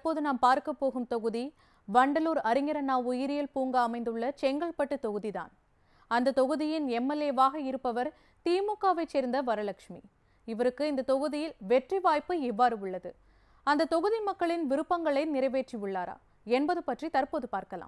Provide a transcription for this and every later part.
தற்போது நாம் பார்க்க போகும் தொகுதி வண்டலூர் அறிஞர் அண்ணா உயிரியல் பூங்கா அமைந்துள்ள செங்கல்பட்டு தொகுதிதான் அந்த தொகுதியின் எம்எல்ஏவாக இருப்பவர் திமுகவைச் சேர்ந்த வரலட்சுமி இவருக்கு இந்த தொகுதியில் வெற்றி வாய்ப்பு இவ்வாறு உள்ளது அந்த தொகுதி மக்களின் விருப்பங்களை நிறைவேற்றியுள்ளாரா என்பது பற்றி தற்போது பார்க்கலாம்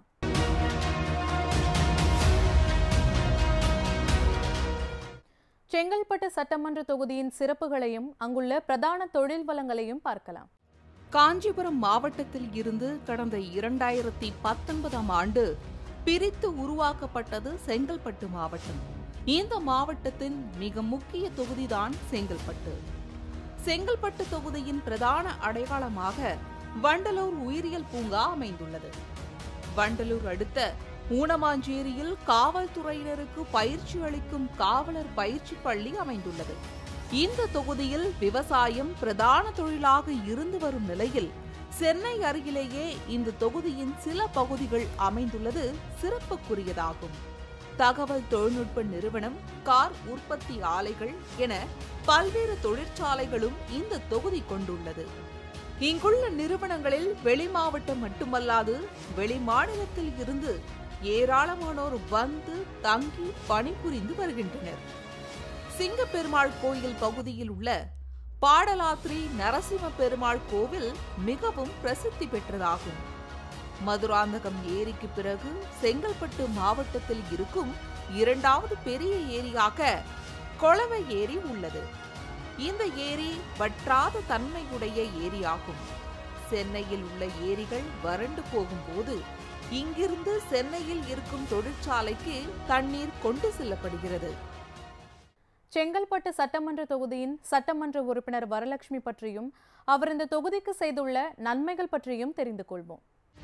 செங்கல்பட்டு சட்டமன்ற தொகுதியின் சிறப்புகளையும் அங்குள்ள பிரதான தொழில் வளங்களையும் பார்க்கலாம் காஞ்சிபுரம் மாவட்டத்தில் இருந்து கடந்த இரண்டாயிரத்தி பத்தொன்பதாம் ஆண்டு பிரித்து உருவாக்கப்பட்டது செங்கல்பட்டு மாவட்டம் இந்த மாவட்டத்தின் மிக முக்கிய தொகுதிதான் செங்கல்பட்டு செங்கல்பட்டு தொகுதியின் பிரதான அடையாளமாக வண்டலூர் உயிரியல் பூங்கா அமைந்துள்ளது வண்டலூர் அடுத்த ஊனமாஞ்சேரியில் காவல்துறையினருக்கு பயிற்சி அளிக்கும் காவலர் பயிற்சி பள்ளி அமைந்துள்ளது இந்த தொகுதியில் விவசாயம் பிரதான தொழிலாக இருந்து வரும் நிலையில் சென்னை அருகிலேயே இந்த தொகுதியின் சில பகுதிகள் அமைந்துள்ளது சிறப்புக்குரியதாகும் தகவல் தொழில்நுட்ப நிறுவனம் கார் உற்பத்தி ஆலைகள் என பல்வேறு தொழிற்சாலைகளும் இந்த தொகுதி கொண்டுள்ளது இங்குள்ள நிறுவனங்களில் வெளி மாவட்டம் மட்டுமல்லாது வெளி மாநிலத்தில் இருந்து ஏராளமானோர் வந்து தங்கி பணிபுரிந்து வருகின்றனர் சிங்கப்பெருமாள் கோயில் பகுதியில் உள்ள பாடலாத்ரி நரசிம்ம பெருமாள் கோவில் மிகவும் பிரசித்தி பெற்றதாகும் மதுராந்தகம் ஏரிக்கு பிறகு செங்கல்பட்டு மாவட்டத்தில் இருக்கும் இரண்டாவது பெரிய ஏரியாக கொளவை ஏரி உள்ளது இந்த ஏரி வற்றாத தன்மையுடைய ஏரியாகும் சென்னையில் உள்ள ஏரிகள் வறண்டு போகும்போது இங்கிருந்து சென்னையில் இருக்கும் தொழிற்சாலைக்கு தண்ணீர் கொண்டு செல்லப்படுகிறது செங்கல்பட்டு சட்டமன்ற தொகுதியின் சட்டமன்ற உறுப்பினர் வரலட்சுமி பற்றியும் அவர் இந்த தொகுதிக்கு செய்துள்ள நன்மைகள் பற்றியும் தெரிந்து கொள்வோம்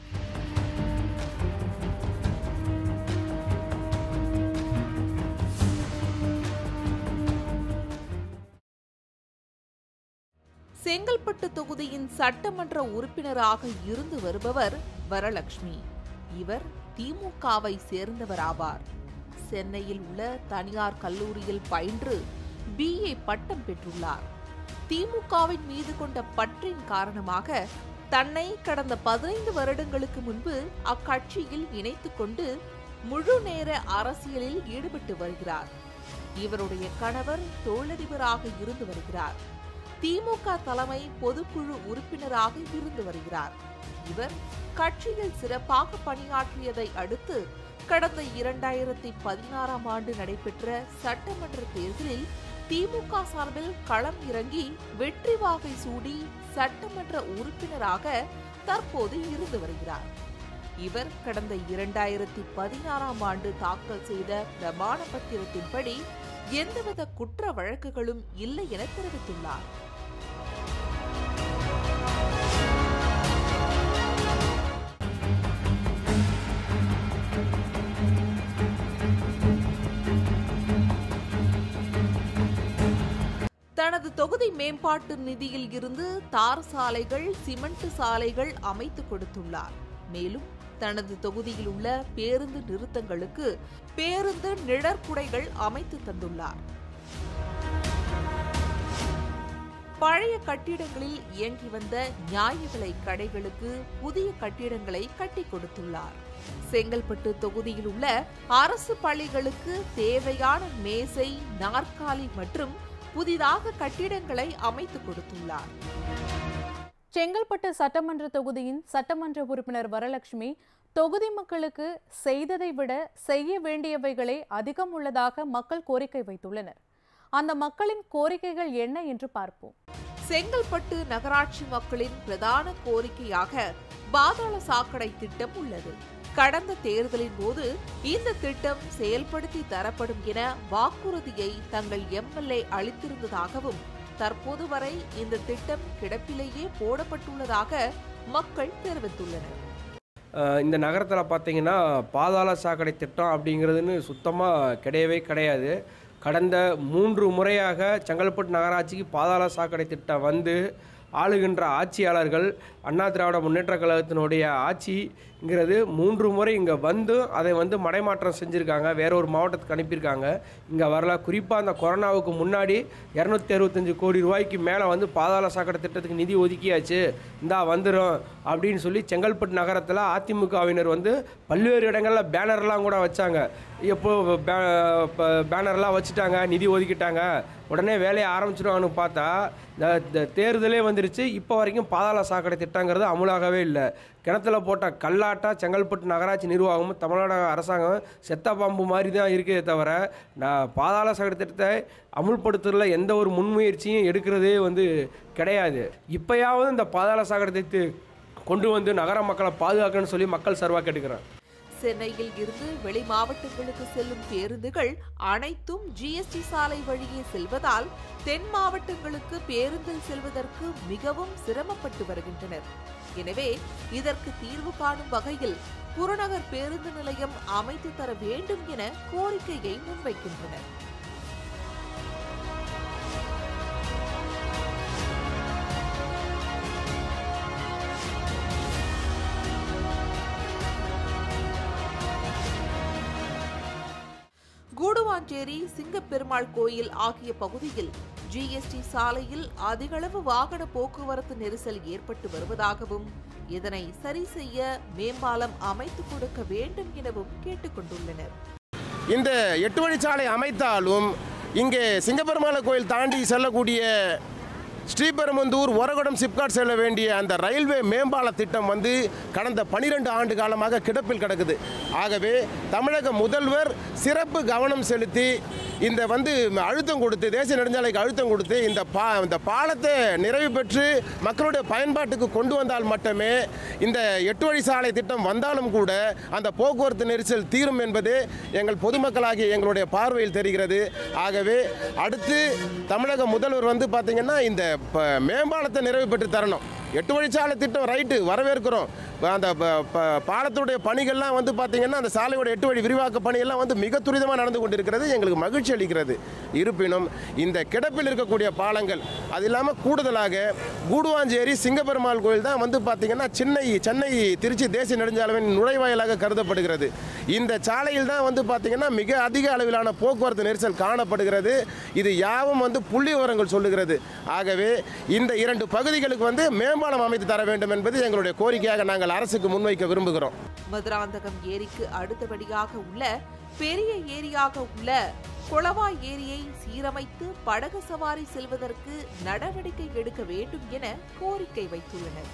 செங்கல்பட்டு தொகுதியின் சட்டமன்ற உறுப்பினராக இருந்து வருபவர் வரலட்சுமி இவர் திமுகவை சேர்ந்தவராவார் சென்னையில் உள்ள தனியார் கல்லூரியில் பயின்று பிஏ பட்டம் பெற்றுள்ளார் திமுகவின் மீது கொண்ட பற்றின் காரணமாக தன்னை கடந்த பதினைந்து வருடங்களுக்கு முன்பு அக்கட்சியில் இணைத்துக் கொண்டு முழு நேர அரசியலில் ஈடுபட்டு வருகிறார் இவருடைய கணவர் தொழிலதிபராக இருந்து வருகிறார் திமுக தலைமை பொதுக்குழு உறுப்பினராக இருந்து வருகிறார் இவர் கட்சியில் சிறப்பாக பணியாற்றியதை அடுத்து கடந்த இரண்டாயிரத்தி பதினாறாம் ஆண்டு நடைபெற்ற சட்டமன்ற தேர்தலில் திமுக சார்பில் களம் இறங்கி வெற்றி வாகை சூடி சட்டமன்ற உறுப்பினராக தற்போது இருந்து வருகிறார் இவர் கடந்த இரண்டாயிரத்தி பதினாறாம் ஆண்டு தாக்கல் செய்த பிரமாண பத்திரத்தின்படி எந்தவித குற்ற வழக்குகளும் இல்லை என தெரிவித்துள்ளார் தனது தொகுதி மேம்பாட்டு நிதியில் இருந்து தார் சாலைகள் சிமெண்ட் சாலைகள் அமைத்து கொடுத்துள்ளார் மேலும் தனது தொகுதியில் உள்ள பேருந்து நிறுத்தங்களுக்கு பேருந்து நிழற்குடைகள் அமைத்து தந்துள்ளார் பழைய கட்டிடங்களில் இயங்கி வந்த நியாய விலை கடைகளுக்கு புதிய கட்டிடங்களை கட்டி கொடுத்துள்ளார் செங்கல்பட்டு தொகுதியில் உள்ள அரசு பள்ளிகளுக்கு தேவையான மேசை நாற்காலி மற்றும் புதிதாக கட்டிடங்களை அமைத்து கொடுத்துள்ளார் செங்கல்பட்டு சட்டமன்ற தொகுதியின் சட்டமன்ற உறுப்பினர் வரலட்சுமி தொகுதி மக்களுக்கு செய்ததை விட செய்ய வேண்டியவைகளே அதிகம் உள்ளதாக மக்கள் கோரிக்கை வைத்துள்ளனர் அந்த மக்களின் கோரிக்கைகள் என்ன என்று பார்ப்போம் செங்கல்பட்டு நகராட்சி மக்களின் பிரதான கோரிக்கையாக பாதாள சாக்கடை திட்டம் உள்ளது கடந்த தேர்தலின் போது இந்த திட்டம் செயல்படுத்தி தரப்படும் என வாக்குறுதியை தங்கள் எம்எல்ஏ அளித்திருந்ததாகவும் தற்போது வரை இந்த திட்டம் கிடப்பிலேயே போடப்பட்டுள்ளதாக மக்கள் தெரிவித்துள்ளனர் அஹ் இந்த நகரத்தில் பார்த்தீங்கன்னா பாதாள சாக்கடை திட்டம் அப்படிங்கிறதுன்னு சுத்தமாக கிடையவே கிடையாது கடந்த மூன்று முறையாக செங்கல்பட்டு நகராட்சிக்கு பாதாள சாக்கடை திட்டம் வந்து ஆளுகின்ற ஆட்சியாளர்கள் அண்ணா திராவிட முன்னேற்ற கழகத்தினுடைய ஆட்சிங்கிறது மூன்று முறை இங்கே வந்து அதை வந்து மடைமாற்றம் செஞ்சுருக்காங்க வேற ஒரு மாவட்டத்துக்கு அனுப்பியிருக்காங்க இங்கே வரல குறிப்பாக அந்த கொரோனாவுக்கு முன்னாடி இரநூத்தி அறுபத்தஞ்சு கோடி ரூபாய்க்கு மேலே வந்து பாதாள சாக்கடை திட்டத்துக்கு நிதி ஒதுக்கியாச்சு இந்தா வந்துடும் அப்படின்னு சொல்லி செங்கல்பட்டு நகரத்தில் அதிமுகவினர் வந்து பல்வேறு இடங்களில் பேனர்லாம் கூட வச்சாங்க எப்போ பே- ப- பேனர்லாம் வச்சுட்டாங்க நிதி ஒதுக்கிட்டாங்க உடனே வேலையை ஆரம்பிச்சிடுவாங்கன்னு பார்த்தா இந்த இந்த தேர்தலே வந்துருச்சு இப்போ வரைக்கும் பாதாள சாக்கடை திட்டங்கிறது அமுலாகவே இல்லை கிணத்துல போட்ட கல்லாட்டா செங்கல்பட்டு நகராட்சி நிர்வாகமும் தமிழ்நாடு அரசாங்கம் செத்த பாம்பு மாதிரி தான் இருக்கே தவிர நான் பாதாள சாக்கடை திட்டத்தை அமுல்படுத்துறதுல எந்த ஒரு முன்முயற்சியும் எடுக்கிறதே வந்து கிடையாது இப்போயாவது இந்த பாதாள சாக்கடை திட்டத்தை கொண்டு வந்து நகர மக்களை பாதுகாக்கணும்னு சொல்லி மக்கள் சர்வா கேட்டுக்கிறேன் சென்னையில் இருந்து வெளி மாவட்டங்களுக்கு செல்லும் பேருந்துகள் அனைத்தும் ஜிஎஸ்டி சாலை வழியே செல்வதால் தென் மாவட்டங்களுக்கு பேருந்தில் செல்வதற்கு மிகவும் சிரமப்பட்டு வருகின்றனர் எனவே இதற்கு தீர்வு காணும் வகையில் புறநகர் பேருந்து நிலையம் அமைத்து தர வேண்டும் என கோரிக்கையை முன்வைக்கின்றனர் கூடுவாஞ்சேரி சிங்கப்பெருமாள் கோயில் ஆகிய பகுதியில் ஜிஎஸ்டி சாலையில் அதிகளவு வாகன போக்குவரத்து நெரிசல் ஏற்பட்டு வருவதாகவும் இதனை சரி செய்ய மேம்பாலம் அமைத்துக் கொடுக்க வேண்டும் எனவும் கேட்டுக்கொண்டுள்ளனர் இந்த எட்டு வழிச்சாலை அமைத்தாலும் இங்கே சிங்கப்பெருமாள கோயில் தாண்டி செல்லக்கூடிய ஸ்ரீபெரும்புதூர் ஒரகுடம் சிப்காட் செல்ல வேண்டிய அந்த ரயில்வே மேம்பால திட்டம் வந்து கடந்த 12 ஆண்டு காலமாக கிடப்பில் கிடக்குது ஆகவே தமிழக முதல்வர் சிறப்பு கவனம் செலுத்தி இந்த வந்து அழுத்தம் கொடுத்து தேசிய நெடுஞ்சாலைக்கு அழுத்தம் கொடுத்து இந்த பா இந்த பாலத்தை நிறைவு பெற்று மக்களுடைய பயன்பாட்டுக்கு கொண்டு வந்தால் மட்டுமே இந்த எட்டு வழி சாலை திட்டம் வந்தாலும் கூட அந்த போக்குவரத்து நெரிசல் தீரும் என்பது எங்கள் பொதுமக்களாகிய எங்களுடைய பார்வையில் தெரிகிறது ஆகவே அடுத்து தமிழக முதல்வர் வந்து பார்த்தீங்கன்னா இந்த ப- மேம்பாலத்தை நிறைவு பெற்று தரணும் எட்டு வழிச்சாலை திட்டம் ரைட்டு வரவேற்கிறோம் அந்த ப- ப- பாலத்துடைய பணிகள்லாம் வந்து பார்த்தீங்கன்னா அந்த சாலையோட எட்டு வழி விரிவாக்க பணியெல்லாம் வந்து மிக துரிதமாக நடந்து கொண்டிருக்கிறது எங்களுக்கு மகிழ்ச்சி அளிக்கிறது இருப்பினும் இந்த கிடப்பில் இருக்கக்கூடிய பாலங்கள் அது இல்லாமல் கூடுதலாக கூடுவாஞ்சேரி சிங்கப்பெருமாள் கோயில் தான் வந்து பார்த்தீங்கன்னா சென்னை சென்னை திருச்சி தேசிய நெடுஞ்சாலையின் நுழைவாயிலாக கருதப்படுகிறது இந்த சாலையில் தான் வந்து பார்த்தீங்கன்னா மிக அதிக அளவிலான போக்குவரத்து நெரிசல் காணப்படுகிறது இது யாவும் வந்து புள்ளி விவரங்கள் சொல்லுகிறது ஆகவே இந்த இரண்டு பகுதிகளுக்கு வந்து மேம்பாலம் அமைத்து தர வேண்டும் என்பது எங்களுடைய கோரிக்கையாக நாங்கள் அரசுக்கு முன்வைக்க விரும்புகிறோம் மதுராந்தகம் ஏரிக்கு அடுத்தபடியாக உள்ள பெரிய ஏரியாக உள்ள கொளவா ஏரியை சீரமைத்து படகு சவாரி செல்வதற்கு நடவடிக்கை எடுக்க வேண்டும் என கோரிக்கை வைத்துள்ளனர்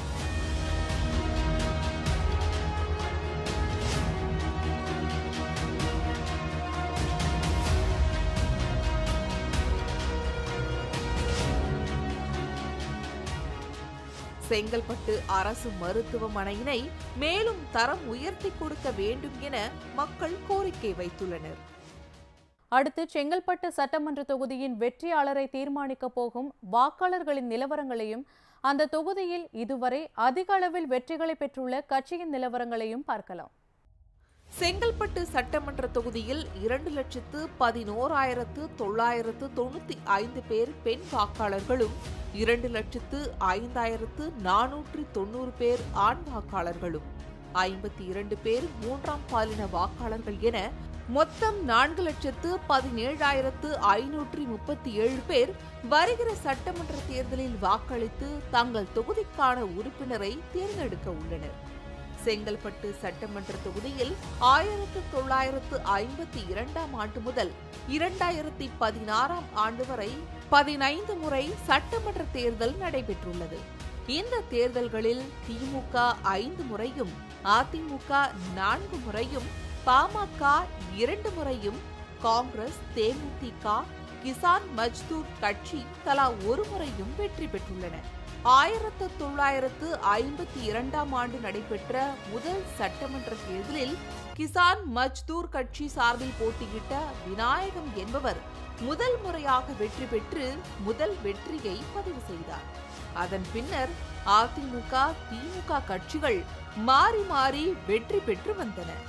செங்கல்பட்டு அரசு மருத்துவமனையினை மேலும் தரம் உயர்த்தி கொடுக்க வேண்டும் என மக்கள் கோரிக்கை வைத்துள்ளனர் அடுத்து செங்கல்பட்டு சட்டமன்ற தொகுதியின் வெற்றியாளரை தீர்மானிக்க போகும் வாக்காளர்களின் நிலவரங்களையும் அந்த தொகுதியில் இதுவரை அதிக அளவில் வெற்றிகளை பெற்றுள்ள கட்சியின் நிலவரங்களையும் பார்க்கலாம் செங்கல்பட்டு சட்டமன்ற தொகுதியில் இரண்டு லட்சத்து பதினோராயிரத்து தொள்ளாயிரத்து தொண்ணூத்தி ஐந்து பேர் பெண் வாக்காளர்களும் இரண்டு லட்சத்து ஐந்தாயிரத்து நானூற்று தொண்ணூறு பேர் ஆண் வாக்காளர்களும் ஐம்பத்தி இரண்டு பேர் மூன்றாம் பாலின வாக்காளர்கள் என மொத்தம் நான்கு லட்சத்து பதினேழாயிரத்து ஐநூற்றி முப்பத்தி ஏழு பேர் வருகிற சட்டமன்ற தேர்தலில் வாக்களித்து தங்கள் தொகுதிக்கான உறுப்பினரை தேர்ந்தெடுக்க உள்ளனர் செங்கல்பட்டு சட்டமன்ற தொகுதியில் ஆயிரத்து தொள்ளாயிரத்து ஐம்பத்தி இரண்டாம் ஆண்டு முதல் இரண்டாயிரத்தி பதினாறாம் ஆண்டு வரை பதினைந்து முறை சட்டமன்ற தேர்தல் நடைபெற்றுள்ளது இந்த தேர்தல்களில் திமுக ஐந்து முறையும் அதிமுக நான்கு முறையும் பாமக இரண்டு முறையும் காங்கிரஸ் தேமுதிக கிசான் மஜ்தூர் கட்சி தலா ஒரு முறையும் வெற்றி பெற்றுள்ளன ஆயிரத்து தொள்ளாயிரத்து ஐம்பத்தி இரண்டாம் ஆண்டு நடைபெற்ற முதல் சட்டமன்ற தேர்தலில் கிசான் மஜ்தூர் கட்சி சார்பில் போட்டியிட்ட விநாயகம் என்பவர் முதல் முறையாக வெற்றி பெற்று முதல் வெற்றியை பதிவு செய்தார் அதன் பின்னர் அதிமுக திமுக கட்சிகள் மாறி மாறி வெற்றி பெற்று வந்தன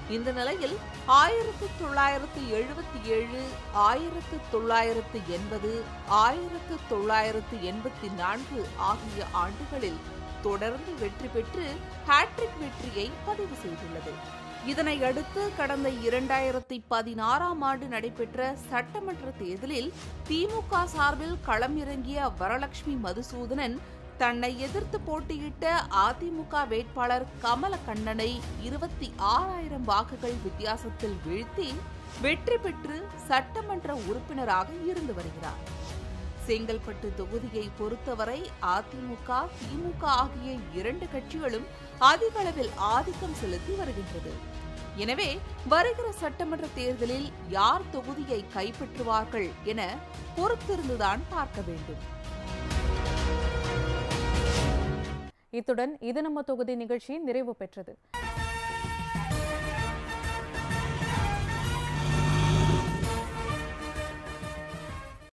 இந்த நிலையில் ஆயிரத்து தொள்ளாயிரத்து எழுபத்தி ஏழு ஆயிரத்து தொள்ளாயிரத்து எண்பது ஆயிரத்து தொள்ளாயிரத்து எண்பத்தி நான்கு ஆகிய ஆண்டுகளில் தொடர்ந்து வெற்றி பெற்று ஹாட்ரிக் வெற்றியை பதிவு செய்துள்ளது இதனை அடுத்து கடந்த இரண்டாயிரத்தி பதினாறாம் ஆண்டு நடைபெற்ற சட்டமன்ற தேர்தலில் திமுக சார்பில் களமிறங்கிய வரலட்சுமி மதுசூதனன் தன்னை எதிர்த்து போட்டியிட்ட அதிமுக வேட்பாளர் கமலக்கண்ணனை இருபத்தி ஆறாயிரம் வாக்குகள் வித்தியாசத்தில் வீழ்த்தி வெற்றி பெற்று சட்டமன்ற உறுப்பினராக இருந்து வருகிறார் செங்கல்பட்டு தொகுதியை பொறுத்தவரை அதிமுக திமுக ஆகிய இரண்டு கட்சிகளும் அதிக அளவில் ஆதிக்கம் செலுத்தி வருகின்றது எனவே வருகிற சட்டமன்ற தேர்தலில் யார் தொகுதியை கைப்பற்றுவார்கள் என பொறுத்திருந்துதான் பார்க்க வேண்டும் இத்துடன் இது நம்ம தொகுதி நிகழ்ச்சி நிறைவு பெற்றது